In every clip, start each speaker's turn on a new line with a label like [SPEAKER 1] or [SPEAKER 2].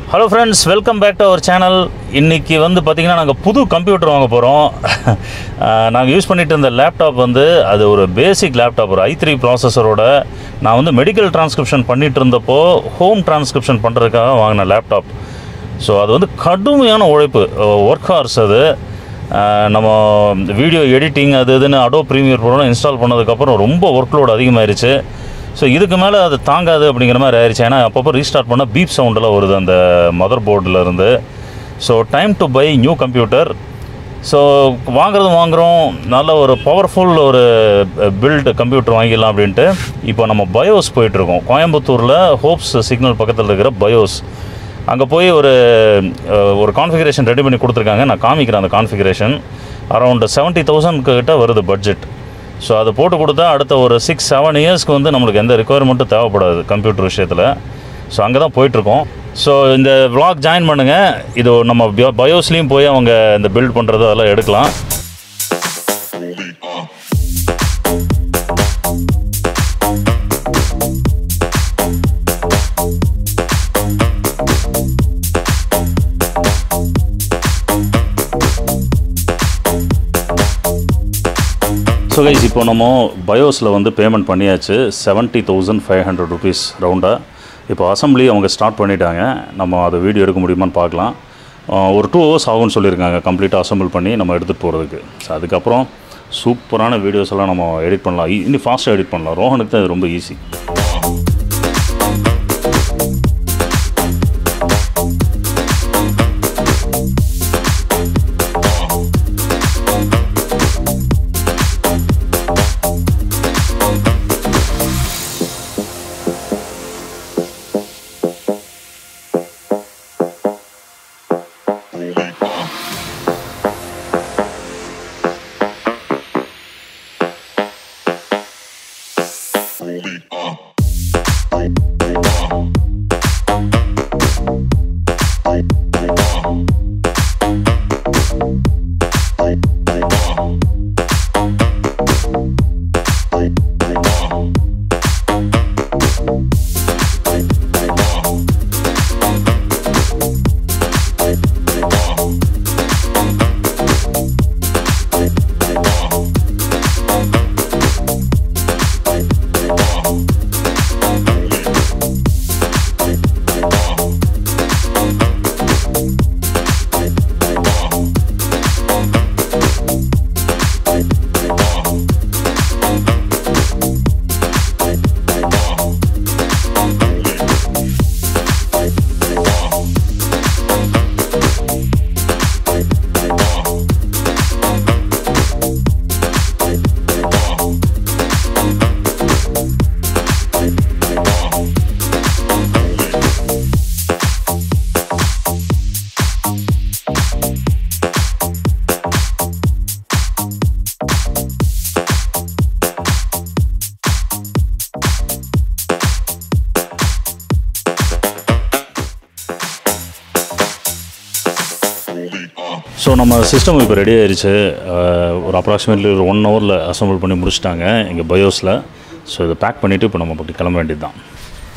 [SPEAKER 1] hello friends welcome back to our channel இன்றைக்கி வந்து பார்த்திங்கன்னா நாங்கள் புது கம்ப்யூட்டர் வாங்க போகிறோம் நாங்கள் யூஸ் பண்ணிட்டு இருந்த லேப்டாப் வந்து அது ஒரு பேசிக் லேப்டாப் ஒரு ஐ த்ரீ ப்ராசஸரோட நான் வந்து மெடிக்கல் டிரான்ஸ்கிரிப்ஷன் பண்ணிட்டு இருந்தப்போ ஹோம் டிரான்ஸ்கிரிப்ஷன் பண்ணுறதுக்காக வாங்கின லேப்டாப் ஸோ அது வந்து கடுமையான உழைப்பு ஒர்க் ஹார்ஸ் அது அஹ், நம்ம வீடியோ எடிட்டிங் அது இதுன்னு அடோ ப்ரீமியர் ப்ரோலாம் இன்ஸ்டால் பண்ணதுக்கப்புறம் ரொம்ப ஒர்க் லோட் அதிகமாயிருச்சு ஸோ இதுக்கு மேலே அது தாங்காது அப்படிங்கிற மாதிரி ஆயிடுச்சு ஏன்னா அப்பப்போ ரீஸ்டார்ட் பண்ணால் பீப் சவுண்டெல்லாம் வருது அந்த மதர் போர்டில் இருந்து so time to buy new computer so வாங்குறது வாங்குகிறோம் நல்ல ஒரு பவர்ஃபுல் ஒரு பில்டு கம்ப்யூட்டர் வாங்கிடலாம் அப்படின்ட்டு இப்போ நம்ம பயோஸ் போயிட்டுருக்கோம் கோயம்புத்தூரில் ஹோப்ஸ் சிக்னல் பக்கத்தில் இருக்கிற பயோஸ் அங்கே போய் ஒரு அஹ், ஒரு கான்ஃபிகரேஷன் ரெடி பண்ணி கொடுத்துருக்காங்க நான் காமிக்கிறேன் அந்த கான்ஃபிகரேஷன் அரௌண்ட் செவன்ட்டி தௌசண்ட் கிட்ட வருது பட்ஜெட் ஸோ அதை போட்டு கொடுத்தா அடுத்த ஒரு சிக்ஸ் செவன் இயர்ஸ்க்கு வந்து நம்மளுக்கு எந்த ரெக்குவயர்மெண்ட்டும் தேவைப்படாது கம்ப்யூட்டர் விஷயத்தில் ஸோ அங்கே தான் போயிட்டுருக்கோம் ஸோ இந்த vlog ஜாயின் பண்ணுங்கள் இது நம்ம பயோஸ்லேயும் போய் அவங்க இந்த பில்ட் பண்ணுறது அதெல்லாம் எடுக்கலாம் ஸோ கைஸ் இப்போ நம்ம பயோஸில் வந்து பேமெண்ட் பண்ணியாச்சு seventy thousand five hundred rupees ரவுண்டாக இப்போ அசம்பிளி அவங்க ஸ்டார்ட் பண்ணிட்டாங்க நம்ம அதை வீடியோ எடுக்க முடியுமான்னு பார்க்கலாம் ஆஹ் ஒரு டூ ஹவர்ஸ் ஆகும்னு சொல்லியிருக்காங்க கம்ப்ளீட்டாக அசம்பிள் பண்ணி நம்ம எடுத்துகிட்டு போகிறதுக்கு ஸோ அதுக்கப்புறம் சூப்பரான வீடியோஸ் எல்லாம் நம்ம எடிட் பண்ணலாம் இ- இன்னும் ஃபாஸ்ட்டாக எடிட் பண்ணலாம் ரோஹனுக்கு தான் இது ரொம்ப ஈஸி ஸோ நம்ம சிஸ்டம் இப்போ ரெடி ஆயிருச்சு அஹ், ஒரு அப்ராக்சிமேட்லி ஒரு ஒன் ஹவரில் அசம்பிள் பண்ணி முடிச்சிட்டாங்க எங்கள் பயோஸில் ஸோ இதை பேக் பண்ணிவிட்டு இப்போ நம்ம அப்படி கிளம்ப வேண்டியது தான்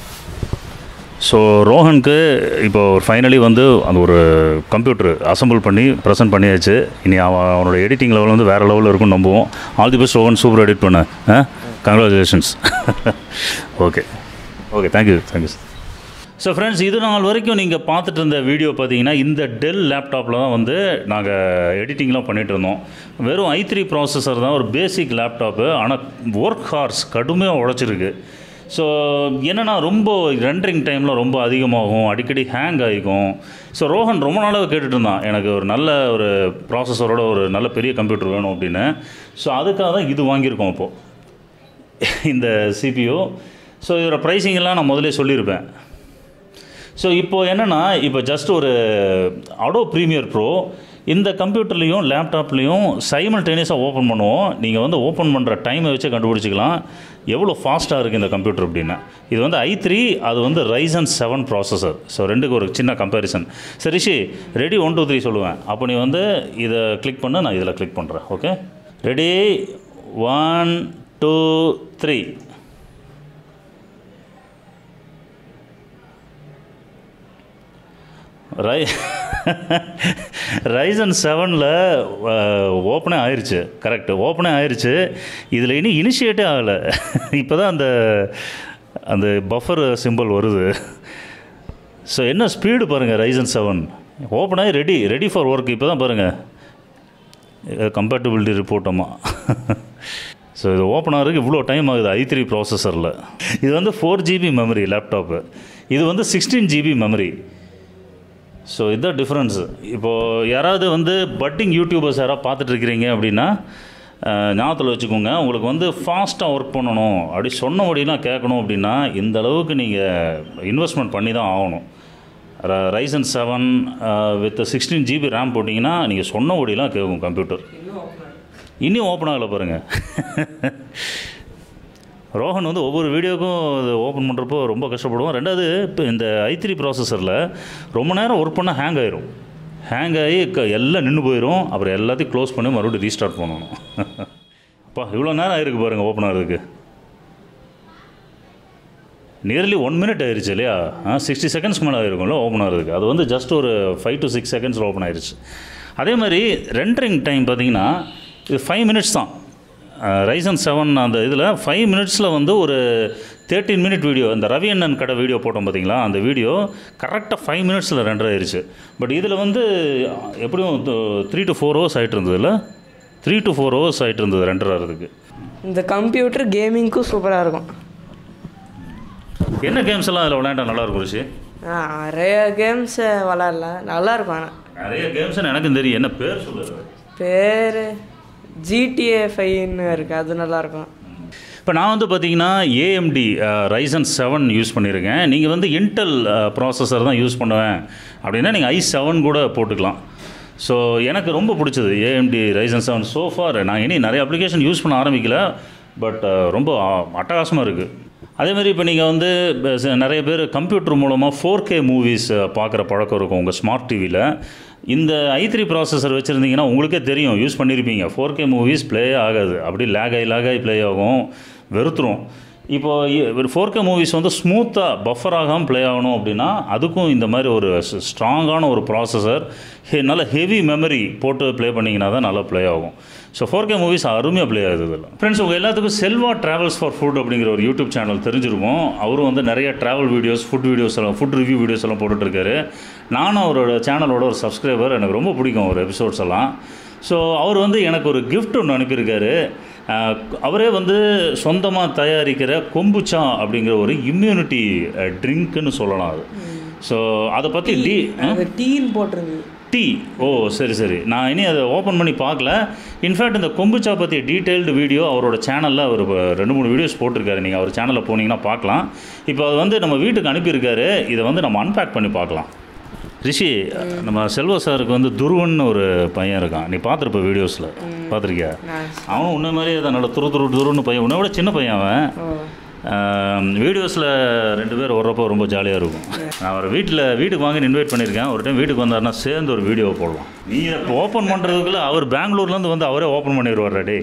[SPEAKER 1] ஸோ ரோஹனுக்கு இப்போ ஃபைனலி வந்து அந்த ஒரு கம்ப்யூட்டர் அசம்பிள் பண்ணி ப்ரெசென்ட் பண்ணியாச்சு இனி அவன் அவனோட எடிட்டிங் லெவல் வந்து வேறு லெவலில் இருக்கும்னு நம்புவோம் all the best Rohan super edit பண்ண congratulations okay okay thank you thank you so friends இது நாள் வரைக்கும் நீங்கள் பார்த்துட்டு இருந்த வீடியோ பார்த்தீங்கன்னா இந்த டெல் லேப்டாப்பில் தான் வந்து நாங்கள் எடிட்டிங்லாம் பண்ணிட்டு இருந்தோம் வெறும் ஐ த்ரீ ப்ராசஸர் தான் ஒரு பேசிக் லேப்டாப்பு ஆனால் ஒர்க் ஹார்ஸ் கடுமையாக உழைச்சிருக்கு ஸோ என்னென்னா ரொம்ப ரெண்டரிங் டைமில் ரொம்ப அதிகமாகும் அடிக்கடி ஹேங் ஆகிக்கும் ஸோ ரோஹன் ரொம்ப நாளாக கேட்டுட்டு இருந்தான் எனக்கு ஒரு நல்ல ஒரு ப்ராசஸரோட ஒரு நல்ல பெரிய கம்ப்யூட்டர் வேணும் அப்படின்னு ஸோ அதுக்காக தான் இது வாங்கியிருக்கோம் இப்போது இந்த சிபியு ஸோ இதோட ப்ரைஸிங் எல்லாம் நான் முதல்ல சொல்லியிருப்பேன் ஸோ இப்போ என்னென்னா இப்போ ஜஸ்ட் ஒரு அடோ ப்ரீமியர் ப்ரோ இந்த கம்ப்யூட்டர்லேயும் லேப்டாப்லேயும் சைமல்டேனியஸாக ஓப்பன் பண்ணுவோம் நீங்கள் வந்து ஓப்பன் பண்ணுற டைமை வச்சு கண்டுபிடிச்சிக்கலாம் எவ்வளோ ஃபாஸ்ட்டாக இருக்குது இந்த கம்ப்யூட்டர் அப்படின்னு இது வந்து ஐ த்ரீ அது வந்து ரைசன் செவன் ப்ராசஸர் ஸோ ரெண்டுக்கு ஒரு சின்ன கம்பேரிசன் சரி Rishi ready one two three சொல்லுவேன் அப்போ நீ வந்து இதை கிளிக் பண்ண நான் இதில் கிளிக் பண்ணுறேன் okay ready one two three ரை ரைசன் செவனில் ஓப்பனே ஆயிடுச்சு கரெக்ட் ஓப்பனே ஆயிடுச்சு இதில் இனி இனிஷியேட்டே ஆகலை இப்போ தான் அந்த அந்த பஃபர் சிம்பிள் வருது ஸோ என்ன ஸ்பீடு பாருங்கள் ரைசன் செவன் ஓப்பன் ஆகி ரெடி ரெடி ஃபார் ஒர்க் இப்போ தான் பாருங்கள் கம்பேட்டபிலிட்டி ரிப்போர்ட்டமா ஸோ இது ஓப்பன் ஆகிறதுக்கு இவ்வளோ டைம் ஆகுது ஐ த்ரீ ப்ராசஸரில் இது வந்து ஃபோர் ஜிபி மெமரி லேப்டாப்பு இது வந்து சிக்ஸ்டீன் ஜிபி மெமரி ஸோ இதுதான் டிஃப்ரென்ஸு இப்போது யாராவது வந்து பட்டிங் யூடியூபர்ஸ் யாராவது பார்த்துட்டு இருக்கிறீங்க அப்படின்னா அஹ், ஞாபகத்தில் வச்சுக்கோங்க உங்களுக்கு வந்து ஃபாஸ்ட்டாக ஒர்க் பண்ணணும் அப்படி சொன்னபடிலாம் கேட்கணும் அப்படின்னா இந்த அளவுக்கு நீங்கள் இன்வெஸ்ட்மெண்ட் பண்ணி தான் ஆகணும் Ryzen seven with sixteen GB RAM போட்டிங்கன்னா நீங்கள் சொன்னபடிலாம் கேட்கும் கம்ப்யூட்டர் இன்னும் ஓப்பன் ஆகலை பாருங்கள் ரோஹன் வந்து ஒவ்வொரு வீடியோக்கும் அது ஓப்பன் பண்ணுறப்போ ரொம்ப கஷ்டப்படுவோம் ரெண்டாவது இப்போ இந்த ஐ த்ரீ ப்ராசஸரில் ரொம்ப நேரம் ஒர்க் பண்ணால் ஹேங் ஆயிரும் ஹேங் ஆகி க எல்லாம் நின்று போயிடும் அப்புறம் எல்லாத்தையும் க்ளோஸ் பண்ணி மறுபடியும் ரீஸ்டார்ட் பண்ணணும் அப்பா இவ்வளோ நேரம் ஆயிருக்கு பாருங்கள் ஓப்பன் ஆகிறதுக்கு நியர்லி ஒன் மினிட் ஆயிருச்சு இல்லையா சிக்ஸ்டி செகண்ட்ஸ்க்கு மேலே ஆயிருக்கும்ல ஓப்பன் ஆகிறதுக்கு அது வந்து ஜஸ்ட் ஒரு ஃபைவ் டு சிக்ஸ் செகண்ட்ஸில் ஓப்பன் ஆயிருச்சு அதே மாதிரி ரெண்டரிங் டைம் பார்த்தீங்கன்னா இது ஃபைவ் மினிட்ஸ் தான் ரைசன் செவன் அந்த இதில் ஃபைவ் மினிட்ஸில் வந்து ஒரு தேர்ட்டின் மினிட் வீடியோ இந்த ரவி அண்ணன் கடை வீடியோ போட்டோம் பார்த்தீங்களா அந்த வீடியோ கரெக்டாக ஃபைவ் மினிட்ஸில் ரெண்டர் ஆயிருச்சு பட் இதில் வந்து எப்படியும் த்ரீ டு ஃபோர் ஹவர்ஸ் ஆகிட்டு இருந்ததுல த்ரீ டு ஃபோர் ஹவர்ஸ் ஆகிட்டு இருந்தது ரெண்டர் ஆகிறதுக்கு
[SPEAKER 2] இந்த கம்ப்யூட்டர் கேமிங்க்கும் சூப்பராக இருக்கும்
[SPEAKER 1] என்ன கேம்ஸ் எல்லாம் அதில் விளையாண்டா நல்லா இருக்கும் ரிஷி
[SPEAKER 2] ஆ, நிறைய கேம்ஸ் விளாட்ல நல்லா இருக்கும் ஆனால்
[SPEAKER 1] நிறைய கேம்ஸ்னு எனக்கும் தெரியும் என்ன பேர் சொல்லுது
[SPEAKER 2] பேர் ஜிடிஏ ஃபைன்னு இருக்குது அது நல்லாயிருக்கும்
[SPEAKER 1] இப்போ நான் வந்து பார்த்தீங்கன்னா ஏஎம்டி ரைசன் செவன் யூஸ் பண்ணியிருக்கேன் நீங்கள் வந்து இன்டெல் ப்ராசஸர் தான் யூஸ் பண்ணுவேன் அப்படின்னா நீங்கள் ஐ செவன் கூட போட்டுக்கலாம் ஸோ எனக்கு ரொம்ப பிடிச்சது ஏஎம்டி ரைசன் செவன் சோஃபார் நான் இனி நிறைய அப்ளிகேஷன் யூஸ் பண்ண ஆரம்பிக்கல பட் ரொம்ப அட்டகாசமாக இருக்குது அதே மாதிரி இப்போ நீங்கள் வந்து ப- ச- நிறைய பேர் கம்ப்யூட்டர் மூலமாக ஃபோர் கே மூவிஸ் பார்க்குற பழக்கம் இருக்கும் உங்கள் ஸ்மார்ட் டிவியில் இந்த ஐ த்ரீ ப்ராசஸர் வச்சுருந்தீங்கன்னா உங்களுக்கே தெரியும் யூஸ் பண்ணியிருப்பீங்க ஃபோர் கே மூவிஸ் ப்ளே ஆகாது அப்படி லேக் ஆகி லேக் ஆகி ப்ளே ஆகும் வெறுத்துரும் இப்போ ஃபோர் கே மூவிஸ் வந்து ஸ்மூத்தாக பஃபர் ஆகாமல் ப்ளே ஆகணும் அப்படின்னா அதுக்கும் இந்த மாதிரி ஒரு ஸ்ட்ராங்கான ஒரு ப்ராசஸர் ஹே நல்ல ஹெவி மெமரி போட்டு ப்ளே பண்ணிங்கன்னா தான் நல்லா ப்ளே ஆகும் ஸோ ஃபோர் கே மூவிஸ் அருமையாக ப்ளே ஆகுது இதில் ஃப்ரெண்ட்ஸ் உங்கள் எல்லாத்துக்கும் செல்வா ட்ராவல்ஸ் ஃபார் ஃபுட் அப்படிங்கிற ஒரு யூடியூப் சேனல் தெரிஞ்சிருக்கும் அவரும் வந்து நிறைய ட்ராவல் வீடியோஸ் ஃபுட் வீடியோஸ் எல்லாம் ஃபுட் ரிவ்யூ வீடியோஸ் எல்லாம் போட்டுட்ருக்காரு நானும் அவரோட சேனலோட ஒரு சப்ஸ்கிரைபர் எனக்கு ரொம்ப பிடிக்கும் ஒரு எபிசோட்ஸ் எல்லாம் ஸோ அவர் வந்து எனக்கு ஒரு gift ஒன்று அனுப்பியிருக்காரு அஹ், அவரே வந்து சொந்தமாக தயாரிக்கிற கொம்புச்சா அப்படிங்கிற ஒரு இம்யூனிட்டி ட்ரிங்க்குன்னு சொல்லலாம் அது ஸோ அதை பற்றி டி
[SPEAKER 2] அது டீன்னு போட்டிருந்தது
[SPEAKER 1] டீ ஓ சரி சரி நான் இனி அதை ஓப்பன் பண்ணி பார்க்கல இன்ஃபேக்ட் இந்த கொம்புச்சா பற்றி டீட்டெயில்டு வீடியோ அவரோட சேனலில் அவர் இப்ப ரெண்டு மூணு வீடியோஸ் போட்டிருக்காரு நீங்கள் அவர் சேனலில் போனீங்கன்னா பார்க்கலாம் இப்போ அது வந்து நம்ம வீட்டுக்கு அனுப்பியிருக்காரு இதை வந்து நம்ம அன்பேக் பண்ணி பார்க்கலாம் ரிஷி நம்ம செல்வ சாருக்கு வந்து துருவன் ஒரு பையன் இருக்கான் நீ பார்த்துருப்ப வீடியோஸில் பார்த்துருக்கியா
[SPEAKER 2] நான்
[SPEAKER 1] அவனும் உன்ன மாதிரி தான் நல்ல துரு துரு துருன்னு பையன் உன்னை விட சின்ன பையன் அவன்
[SPEAKER 2] ஓ
[SPEAKER 1] வீடியோஸில் ரெண்டு பேர் வர்றப்போ ரொம்ப ஜாலியாக இருக்கும் நான் அவர் வீட்டில் வீட்டுக்கு வாங்கி இன்வைட் பண்ணியிருக்கேன் ஒரு டைம் வீட்டுக்கு வந்தாருன்னா சேர்ந்து ஒரு வீடியோ போடலாம் நீ இப்போ ஓப்பன் பண்ணுறதுக்குள்ள அவர் பெங்களூர்லேருந்து வந்து அவரே ஓப்பன் பண்ணிடுவார் டே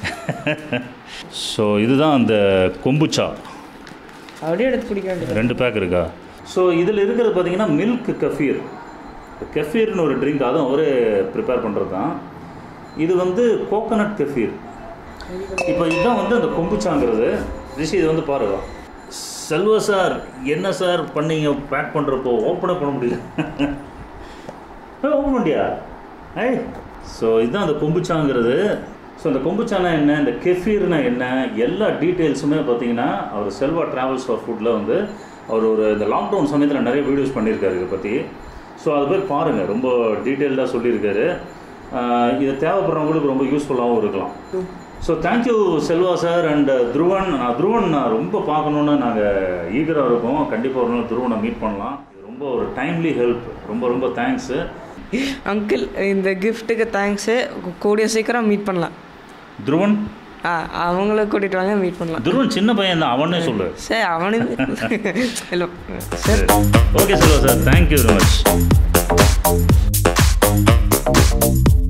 [SPEAKER 1] ஸோ இதுதான் அந்த கொம்புச்சா
[SPEAKER 2] அப்படியே எடுத்து பிடிக்க வேண்டியது
[SPEAKER 1] ரெண்டு பேக் இருக்கா ஸோ இதில் இருக்கிறது பார்த்தீங்கன்னா மில்க் கஃபீர் கெஃபீர்னு ஒரு ட்ரிங்க் அதுவும் அவரே ப்ரிப்பேர் பண்ணுறது தான் இது வந்து கோகனட் கெஃபீர் இப்போ இதுதான் வந்து அந்த கொம்புச்சாங்கிறது ரிஷி இது வந்து பாருங்க செல்வ சார் என்ன சார் பண்ணீங்க பேக் பண்ணுறப்போ ஓப்பனே பண்ண முடியல ஓப்பன் பண்ணியா ஐ ஸோ இதுதான் அந்த கொம்புச்சாங்கிறது ஸோ அந்த கொம்புச்சானா என்ன இந்த கெஃபீர்னா என்ன எல்லா டீட்டெயில்ஸுமே பார்த்தீங்கன்னா அவர் செல்வா ட்ராவல்ஸ் ஃபார் ஃபுட்டில் வந்து அவர் ஒரு இந்த லாக்டவுன் சமயத்தில் நிறைய வீடியோஸ் பண்ணியிருக்காரு இதை பற்றி ஸோ அது போய் பாருங்கள் ரொம்ப டீட்டெயில்டாக சொல்லியிருக்காரு ஆஹ் இது தேவைப்படுறவங்களுக்கு ரொம்ப யூஸ்ஃபுல்லாகவும் இருக்கலாம் so thank you Selva sir and Dhruvan நான் துருவன் நான் ரொம்ப பார்க்கணுன்னு நாங்கள் ஈகராக இருக்கோம் கண்டிப்பாக ஒரு நாள் துருவனை மீட் பண்ணலாம் இது ரொம்ப ஒரு டைம்லி ஹெல்ப் ரொம்ப ரொம்ப தேங்க்ஸு
[SPEAKER 2] அங்கிள் இந்த கிஃப்ட்டுக்கு தேங்க்ஸு கூடிய சீக்கிரம் மீட் பண்ணலாம்
[SPEAKER 1] துருவன்
[SPEAKER 2] ஆ அவங்கள கூட்டிகிட்டு வாங்க மீட் பண்ணலாம்
[SPEAKER 1] துருவன் சின்ன பையன் தான் அவனே சொல்லு
[SPEAKER 2] சரி அவனு இல்லை சரி
[SPEAKER 1] okay Selva sir thank you very much